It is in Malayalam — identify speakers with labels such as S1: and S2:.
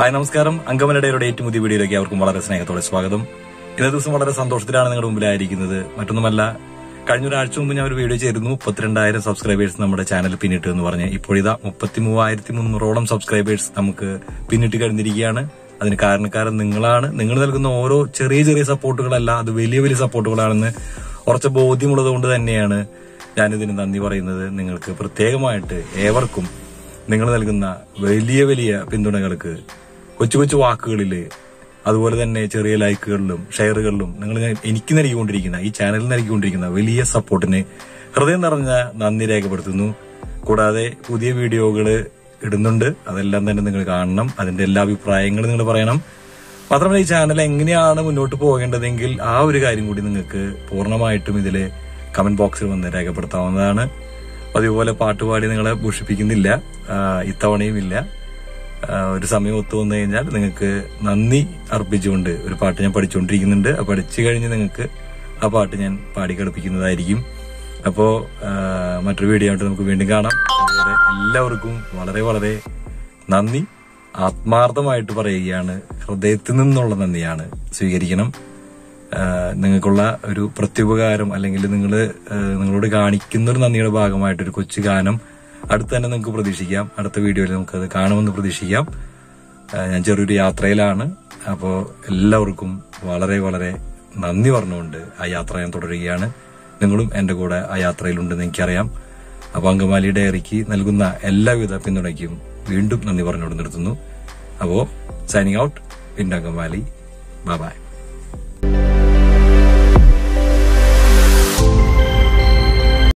S1: ഹായ് നമസ്കാരം അങ്കമലയുടെ ഏറ്റവും പുതിയ വീഡിയോയിലേക്ക് അവർക്കും വളരെ സ്നേഹത്തോടെ സ്വാഗതം ഇന്നേ ദിവസം വളരെ സന്തോഷത്തിലാണ് നിങ്ങളുടെ മുമ്പിലായിരിക്കുന്നത് മറ്റൊന്നുമല്ല കഴിഞ്ഞ ഒരാഴ്ച മുമ്പ് ഞാൻ ഒരു വീഡിയോ ചെയ്തിരുന്നു മുപ്പത്തിരണ്ടായിരം സബ്സ്ക്രൈബേഴ്സ് നമ്മുടെ ചാനൽ പിന്നിട്ട് എന്ന് പറഞ്ഞ് ഇപ്പോഴിതാ മുപ്പത്തി മൂവായിരത്തി മുന്നൂറോളം സബ്സ്ക്രൈബേഴ്സ് നമുക്ക് പിന്നിട്ട് കഴിഞ്ഞിരിക്കുകയാണ് അതിന് കാരണക്കാരൻ നിങ്ങളാണ് നിങ്ങൾ നൽകുന്ന ഓരോ ചെറിയ ചെറിയ സപ്പോർട്ടുകളല്ല അത് വലിയ വലിയ സപ്പോർട്ടുകളാണെന്ന് ഉറച്ച ബോധ്യമുള്ളത് കൊണ്ട് തന്നെയാണ് ഞാനിതിന് നന്ദി പറയുന്നത് നിങ്ങൾക്ക് പ്രത്യേകമായിട്ട് ഏവർക്കും നിങ്ങൾ നൽകുന്ന വലിയ വലിയ പിന്തുണകൾക്ക് കൊച്ചു കൊച്ചു വാക്കുകളില് അതുപോലെ തന്നെ ചെറിയ ലൈക്കുകളിലും ഷെയറുകളിലും നിങ്ങൾ എനിക്ക് നൽകിക്കൊണ്ടിരിക്കുന്ന ഈ ചാനലിൽ നൽകിക്കൊണ്ടിരിക്കുന്ന വലിയ സപ്പോർട്ടിന് ഹൃദയം നിറഞ്ഞ നന്ദി രേഖപ്പെടുത്തുന്നു കൂടാതെ പുതിയ വീഡിയോകൾ ഇടുന്നുണ്ട് അതെല്ലാം തന്നെ നിങ്ങൾ കാണണം അതിന്റെ എല്ലാ അഭിപ്രായങ്ങളും നിങ്ങൾ പറയണം മാത്രമല്ല ഈ ചാനൽ എങ്ങനെയാണ് മുന്നോട്ട് പോകേണ്ടതെങ്കിൽ ആ ഒരു കാര്യം കൂടി നിങ്ങൾക്ക് പൂർണ്ണമായിട്ടും ഇതില് കമന്റ് ബോക്സിൽ വന്ന് രേഖപ്പെടുത്താവുന്നതാണ് അതുപോലെ പാട്ടുപാടി നിങ്ങളെ ഭൂഷിപ്പിക്കുന്നില്ല ആ, ഇത്തവണയും ഇല്ല ആ, ഒരു സമയം ഒത്തു വന്നു കഴിഞ്ഞാൽ നിങ്ങൾക്ക് നന്ദി അർപ്പിച്ചുകൊണ്ട് ഒരു പാട്ട് ഞാൻ പഠിച്ചുകൊണ്ടിരിക്കുന്നുണ്ട് ആ പഠിച്ചു കഴിഞ്ഞ് നിങ്ങൾക്ക് ആ പാട്ട് ഞാൻ പാടി കളിപ്പിക്കുന്നതായിരിക്കും അപ്പോ ആ, മറ്റൊരു വീഡിയോ ആയിട്ട് നമുക്ക് വീണ്ടും കാണാം അതുവരെ എല്ലാവർക്കും വളരെ വളരെ നന്ദി ആത്മാർത്ഥമായിട്ട് പറയുകയാണ് ഹൃദയത്തിൽ നിന്നുള്ള നന്ദിയാണ് സ്വീകരിക്കണം ആ, നിങ്ങൾക്കുള്ള ഒരു പ്രത്യുപകാരം അല്ലെങ്കിൽ നിങ്ങൾ നിങ്ങളോട് കാണിക്കുന്ന ഒരു നന്ദിയുടെ ഭാഗമായിട്ട് ഒരു കൊച്ചു ഗാനം അടുത്ത് തന്നെ നിങ്ങൾക്ക് പ്രതീക്ഷിക്കാം അടുത്ത വീഡിയോയിൽ നമുക്കത് കാണുമെന്ന് പ്രതീക്ഷിക്കാം ആ, ഞാൻ ചെറിയൊരു യാത്രയിലാണ് അപ്പോൾ എല്ലാവർക്കും വളരെ വളരെ നന്ദി പറഞ്ഞുകൊണ്ട് ആ യാത്ര ഞാൻ തുടരുകയാണ് നിങ്ങളും എന്റെ കൂടെ ആ യാത്രയിലുണ്ടെന്ന് എനിക്കറിയാം അപ്പൊ അങ്കമാലി ഡയറിക്ക് നൽകുന്ന എല്ലാവിധ പിന്തുണയ്ക്കും വീണ്ടും നന്ദി പറഞ്ഞുകൊണ്ട് നിർത്തുന്നു അപ്പോ സൈനിങ് ഔട്ട് പിന്നങ്കമാലി ബൈ ബൈ